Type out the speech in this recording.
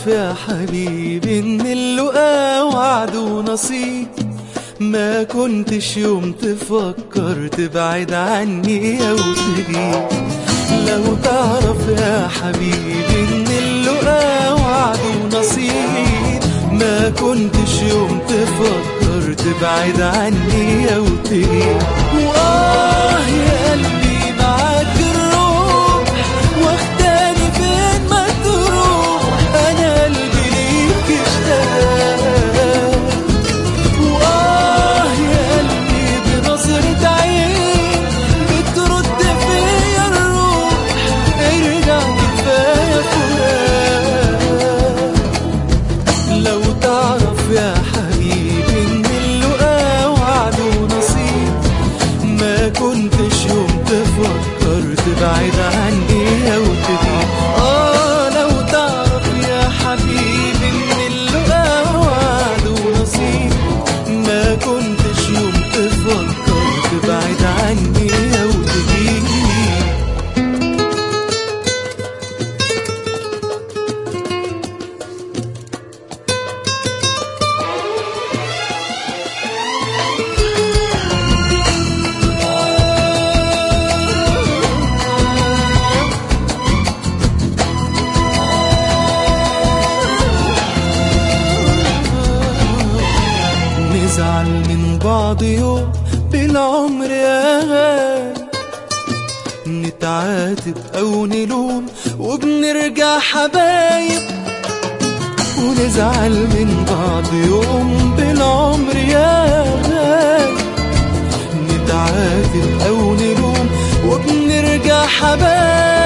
يا حبيبي ان اللقا وعد ونصيب ما كنتش يوم تفكر تبعد عني او تغيب لو تعرف يا حبيبي ان اللقا وعد ونصيب ما كنتش يوم تفكر تبعد عني او تغيب واه يا قلبي معاك الروح واخداني فين ما تروح انا قلبي ليك اشتاق وآه يا قلبي بنظرة عين بترد فيا الروح ارجع كفاية فراق لو تعرف يا حبيبي ان اللقا وعد ونصيب ما كنتش يوم تفكر تبعد عني او تغيب اه لو تعرف يا حبيبي ان اللقا وعد ونصيب ما كنتش يوم تفكر تبعد عني او تغيب نزعل من بعض يوم بالعمر يا غالي نتعاتب او نلوم وبنرجع حبايب ونزعل من بعض يوم بالعمر يا غالي نتعاتب او نلوم وبنرجع حبايب